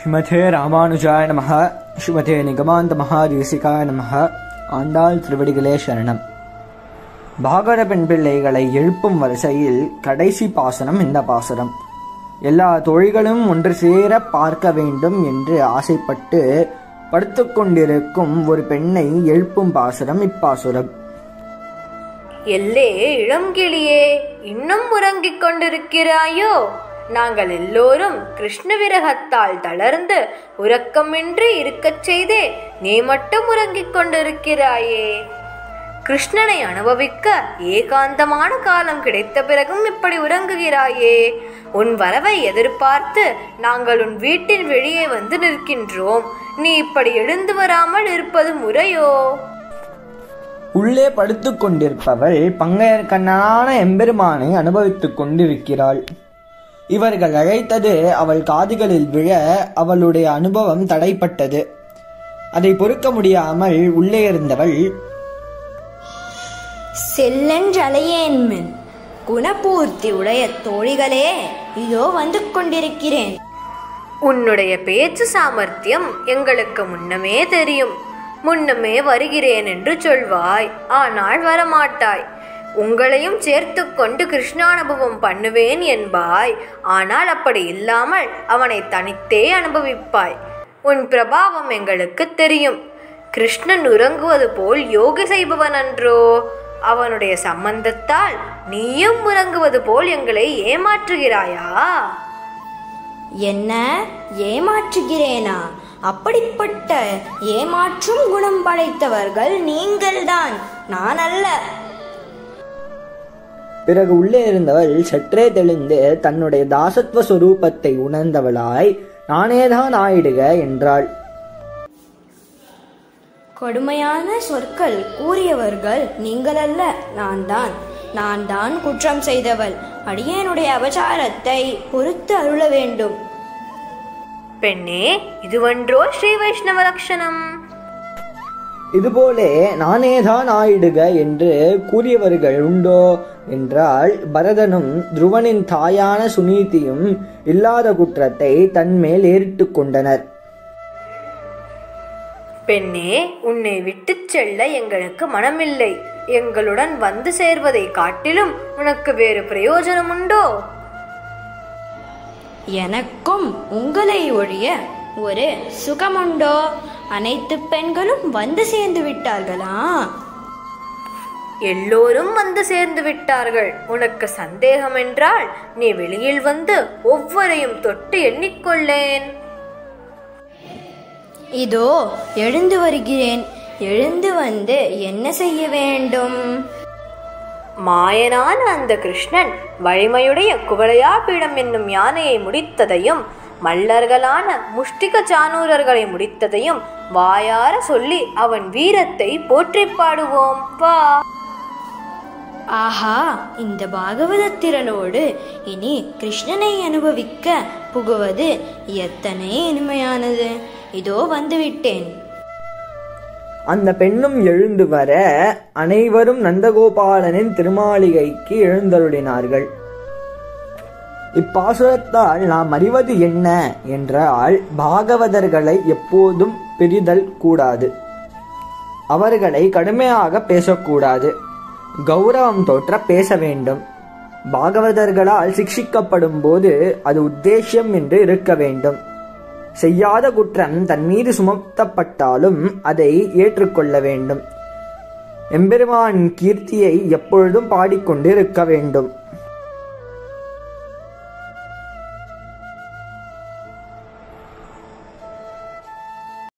ஸ்ரீமதே ராமானுஜாய நமः ஸ்ரீமதே நிகமாந்த மகாதேசிகாய நமः ஆண்டாள் திருவடிகளே சரணம் பாகவத பெண் பிள்ளைகளை எழுப்பும் வரிசையில் கடைசி பாசனம் இந்த பாசனம் எல்லா தொழில்களும் ஒன்று சேர பார்க்க வேண்டும் என்று ஆசைப்பட்டு படுத்துக்கொண்டிருக்கும் ஒரு பெண்ணை எழுப்பும் பாசுரம் இப்பாசுரம் எல்லே இளங்கிளியே இன்னும் உறங்கிக் கொண்டிருக்கிறாயோ நாங்கள் எல்லோரும் கிருஷ்ண விரகத்தால் தளர்ந்து உறக்கமின்றி இருக்கச் செய்தே நீ மட்டும் உறங்கிக் கொண்டிருக்கிறாயே கிருஷ்ணனை அனுபவிக்க ஏகாந்தமான காலம் கிடைத்த பிறகும் இப்படி உறங்குகிறாயே உன் வரவை எதிர்பார்த்து நாங்கள் உன் வீட்டின் வெளியே வந்து நிற்கின்றோம் நீ இப்படி எழுந்து வராமல் இருப்பது முறையோ உள்ளே படுத்துக் கொண்டிருப்பவள் பங்கையர்கண்ணனான எம்பெருமானை அனுபவித்துக் கொண்டிருக்கிறாள் இவர்கள் அழைத்தது அவள் காதுகளில் விழ அவளுடைய அனுபவம் தடைப்பட்டது அதை பொறுக்க முடியாமல் உள்ளே இருந்தவள் செல்லென்றலையேன் மின் குணபூர்த்தி உடைய தோழிகளே இதோ வந்து கொண்டிருக்கிறேன் உன்னுடைய பேச்சு சாமர்த்தியம் எங்களுக்கு முன்னமே தெரியும் முன்னமே வருகிறேன் என்று சொல்வாய் ஆனால் வரமாட்டாய் உங்களையும் சேர்த்து கொண்டு கிருஷ்ணானுபவம் பண்ணுவேன் என்பாய் ஆனால் அப்படி இல்லாமல் அவனை தனித்தே அனுபவிப்பாய் உன் பிரபாவம் எங்களுக்கு தெரியும் கிருஷ்ணன் உறங்குவது போல் யோகி செய்பவன் அன்றோ அவனுடைய சம்பந்தத்தால் நீயும் உறங்குவது போல் எங்களை ஏமாற்றுகிறாயா என்ன ஏமாற்றுகிறேனா அப்படிப்பட்ட ஏமாற்றும் குணம் படைத்தவர்கள் நீங்கள்தான் நான் அல்ல பிறகு உள்ளே இருந்தவள் சற்றே தெளிந்து தன்னுடைய தாசத்வ சொரூபத்தை உணர்ந்தவளாய் நானேதான் ஆயிடுக என்றாள் கொடுமையான சொற்கள் கூறியவர்கள் நீங்கள் அல்ல நான் தான் நான் தான் குற்றம் செய்தவள் அடியேனுடைய அபச்சாரத்தை பொறுத்து அருள வேண்டும் பெண்ணே இதுவன்றோ ஸ்ரீ வைஷ்ணவ லட்சணம் இதுபோலே நானேதான் ஆயிடுக என்று கூறியவர்கள் உண்டோ என்றால் பரதனும் துருவனின் தாயான சுனீதியும் இல்லாத குற்றத்தை தன்மேல் ஏறிட்டுக் கொண்டனர் பெண்ணே உன்னை விட்டுச் செல்ல எங்களுக்கு மனமில்லை எங்களுடன் வந்து சேர்வதை காட்டிலும் உனக்கு வேறு பிரயோஜனம் உண்டோ எனக்கும் உங்களை ஒழிய ஒரு சுகமுண்டோ அனைத்து பெண்களும் வந்து சேர்ந்து விட்டார்களா எல்லோரும் வந்து சேர்ந்து விட்டார்கள் உனக்கு சந்தேகம் என்றால் நீ வெளியில் வந்து ஒவ்வொரையும் தொட்டு எண்ணிக்கொள்ளேன் இதோ எழுந்து வருகிறேன் எழுந்து வந்து என்ன செய்ய வேண்டும் மாயனான அந்த கிருஷ்ணன் வலிமையுடைய குவளையா பீடம் என்னும் யானையை முடித்ததையும் மல்லர்களான முஷ்டிக சானூரர்களை முடித்ததையும் வாயார சொல்லி அவன் வீரத்தை போற்றி பாடுவோம் வா ஆஹா இந்த பாகவத திறனோடு இனி கிருஷ்ணனை அனுபவிக்க புகுவது எத்தனை இனிமையானது இதோ வந்துவிட்டேன் அந்த பெண்ணும் எழுந்து வர அனைவரும் நந்தகோபாலனின் திருமாளிகைக்கு எழுந்தருளினார்கள் இப்பாசுரத்தால் நாம் அறிவது என்ன என்றால் பாகவதர்களை எப்போதும் பிரிதல் கூடாது அவர்களை கடுமையாக பேசக்கூடாது கௌரவம் தோற்ற பேச வேண்டும் பாகவதர்களால் சிக்ஷிக்கப்படும் போது அது உத்தேசியம் என்று இருக்க வேண்டும் செய்யாத குற்றம் தன் மீது சுமத்தப்பட்டாலும் அதை ஏற்றுக்கொள்ள வேண்டும் எம்பெருமான் கீர்த்தியை எப்பொழுதும் பாடிக்கொண்டு இருக்க வேண்டும்